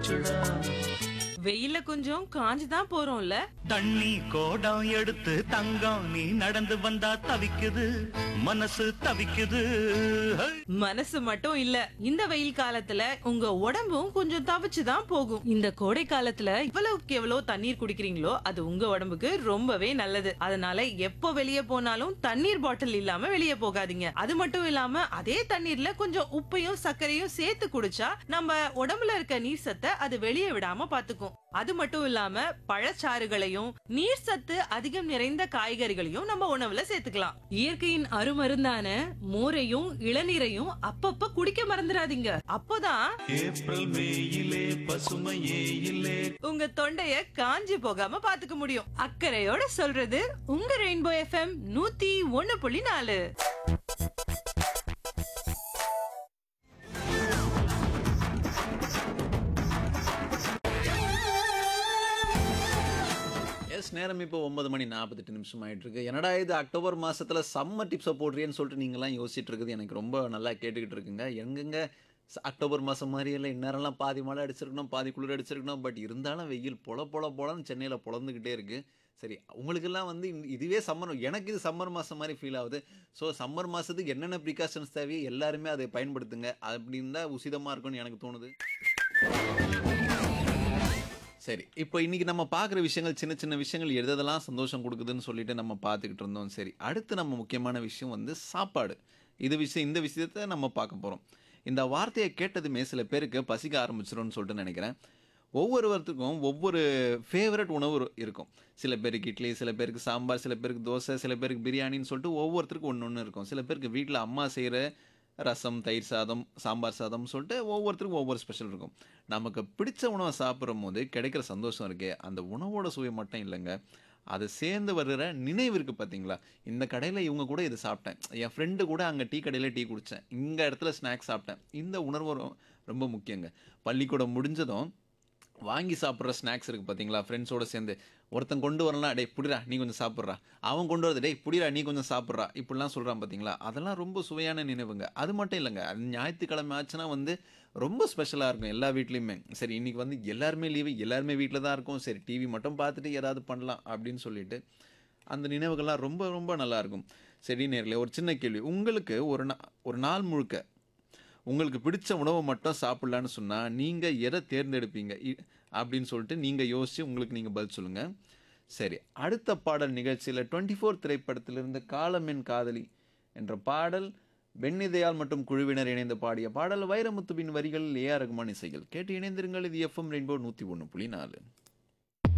போச்சுடா வெயில கொஞ்சம் காஞ்சு தான் போறோம்ல தண்ணி கோடம் எடுத்து தங்கம் நீ நடந்து வந்தா தவிக்குது மனசு தவிக்குது ஹை! மனசு மட்டும் இல்ல இந்த வெயில் காலத்துல உங்க உடம்பும் கொஞ்சம் தவிச்சு தான் போகும் இந்த கோடை காலத்துல இவ்வளவுக்கு எவ்வளவு தண்ணீர் குடிக்கிறீங்களோ அது உங்க உடம்புக்கு ரொம்பவே நல்லது அதனால எப்போ வெளியே போனாலும் தண்ணீர் பாட்டில் இல்லாம வெளியே போகாதீங்க அது மட்டும் இல்லாம அதே தண்ணீர்ல கொஞ்சம் உப்பையும் சர்க்கரையும் சேர்த்து குடிச்சா நம்ம உடம்புல இருக்க நீர் சத்தை அது வெளியே விடாம பாத்துக்கும் அது மட்டும் இல்லாம பழச்சாறுகளையும் நீர் சத்து அதிகம் நிறைந்த காய்கறிகளையும் நம்ம உணவுல சேர்த்துக்கலாம் இயற்கையின் அருமருந்தான மோரையும் இளநீரையும் அப்பப்ப குடிக்க மறந்துடாதீங்க அப்போதான் ஏப்ரல் மேயிலே பசுமையே இல்லே உங்க தொண்டைய காஞ்சி போகாம பாத்துக்க முடியும் அக்கறையோட சொல்றது உங்க ரெயின்போ எஃப்எம் நூத்தி ஒண்ணு புள்ளி நாலு எஸ் நேரம் இப்போ ஒன்பது மணி நாற்பத்தெட்டு நிமிஷம் ஆயிட்டு இருக்கு என்னடா இது அக்டோபர் மாசத்துல சம்மர் டிப்ஸை போடுறியன்னு சொல்லிட்டு நீங்களாம் யோசிச்சுட்டு இருக்குது எனக்கு ரொம்ப நல்லா கேட்டுக்கிட்டு இருக்குங்க எங்கெங்க ச- அக்டோபர் மாதம் மாதிரி இல்லை இந்நேரம்லாம் பாதி மழை அடிச்சிருக்கணும் பாதி குளிர் அடிச்சிருக்கணும் பட் இருந்தாலும் வெயில் பொல பொல பொலன்னு சென்னையில் பொழந்துக்கிட்டே இருக்கு சரி உங்களுக்கெல்லாம் வந்து இந்த- இதுவே சம்மர் எனக்கு இது சம்மர் மாதம் மாதிரி ஃபீல் ஆகுது ஸோ சம்மர் மாதத்துக்கு என்னென்ன ப்ரிகாஷன்ஸ் தேவையோ எல்லாருமே அதை பயன்படுத்துங்க அப்படின்னு தான் உசிதமாக இருக்கும்னு எனக்கு தோணுது சரி இப்போ இன்னைக்கு நம்ம பார்க்குற விஷயங்கள் சின்ன சின்ன விஷயங்கள் எதெல்லாம் சந்தோஷம் கொடுக்குதுன்னு சொல்லிட்டு நம்ம பார்த்துக்கிட்டு இருந்தோம் சரி அடுத்து நம்ம முக்கியமான விஷயம் வந்து சாப்பாடு இது விஷயம் இந்த விஷயத்தை நம்ம பார்க்க போகிறோம் இந்த வார்த்தையை கேட்டதுமே சில பேருக்கு பசிக்க ஆரம்பிச்சிரும்னு சொல்லிட்டு நினைக்கிறேன் ஒவ்வொருவருத்துக்கும் ஒவ்வொரு ஃபேவரட் உணவு இரு- இருக்கும் சில பேருக்கு இட்லி சில பேருக்கு சாம்பார் சில பேருக்கு தோசை சில பேருக்கு பிரியாணின்னு சொல்லிட்டு ஒவ்வொருத்தருக்கும் ஒன்று ஒன்று இருக்கும் சில பேருக்கு வீட்டில் அம்மா செய்கிற ரசம் தயிர் சாதம் சாம்பார் சாதம் சொல்லிட்டு ஒவ்வொருத்தருக்கும் ஒவ்வொரு ஸ்பெஷல் இருக்கும் நமக்கு பிடிச்ச உணவை சாப்பிடும் போது கிடைக்கிற சந்தோஷம் இருக்கே அந்த உணவோட சுவை மட்டும் இல்லைங்க அது சேர்ந்து வர்ற நினைவு இருக்கு பார்த்தீங்களா இந்த கடையில் இவங்க கூட இது சாப்பிட்டேன் என் ஃப்ரெண்டு கூட அங்கே டீ கடையில் டீ குடித்தேன் இந்த இடத்துல ஸ்நாக்ஸ் சாப்பிட்டேன் இந்த உணர்வு ரொ- ரொம்ப முக்கியங்க பள்ளிக்கூடம் முடிஞ்சதும் வாங்கி சாப்பிட்ற ஸ்நாக்ஸ் இருக்குது பார்த்தீங்களா ஃப்ரெண்ட்ஸோட சேர்ந்து ஒருத்தன் கொண்டு வரலாம் டேய் புடிடா நீ கொஞ்சம் சாப்பிட்றா அவன் கொண்டு வரது டேய் புடிடா நீ கொஞ்சம் சாப்பிட்றா இப்படிலாம் சொல்கிறான் பார்த்தீங்களா அதெல்லாம் ரொம்ப சுவையான நினைவுங்க அது மட்டும் இல்லைங்க அது ஞாயிற்றுக்கிழமை ஆச்சுன்னா வந்து ரொம்ப ஸ்பெஷலாக இருக்கும் எல்லா வீட்லேயுமே சரி இன்னைக்கு வந்து எல்லாருமே லீவு எல்லாருமே வீட்டில் தான் இருக்கும் சரி டிவி மட்டும் பார்த்துட்டு ஏதாவது பண்ணலாம் அப்படின்னு சொல்லிட்டு அந்த நினைவுகள்லாம் ரொம்ப ரொம்ப நல்லா இருக்கும் சரி நேர்களே ஒரு சின்ன கேள்வி உங்களுக்கு ஒரு நா ஒரு நாள் முழுக்க உங்களுக்கு பிடிச்ச உணவை மட்டும் சாப்பிட்லான்னு சொன்னால் நீங்கள் எதை தேர்ந்தெடுப்பீங்க இ- அப்படின்னு சொல்லிட்டு நீங்கள் யோசித்து உங்களுக்கு நீங்கள் பதில் சொல்லுங்கள் சரி அடுத்த பாடல் நிகழ்ச்சியில் டுவெண்ட்டி ஃபோர் திரைப்படத்திலிருந்து காலமென் காதலி என்ற பாடல் பென்னிதயால் மற்றும் குழுவினர் இணைந்து பாடிய பாடல் வைரமுத்துவின் வரிகள் ஏஆர் ரகுமான் இசைகள் கேட்டு இணைந்திருங்கள் இது எஃப்எம் ரெயின்போ நூற்றி ஒன்று புள்ளி நாலு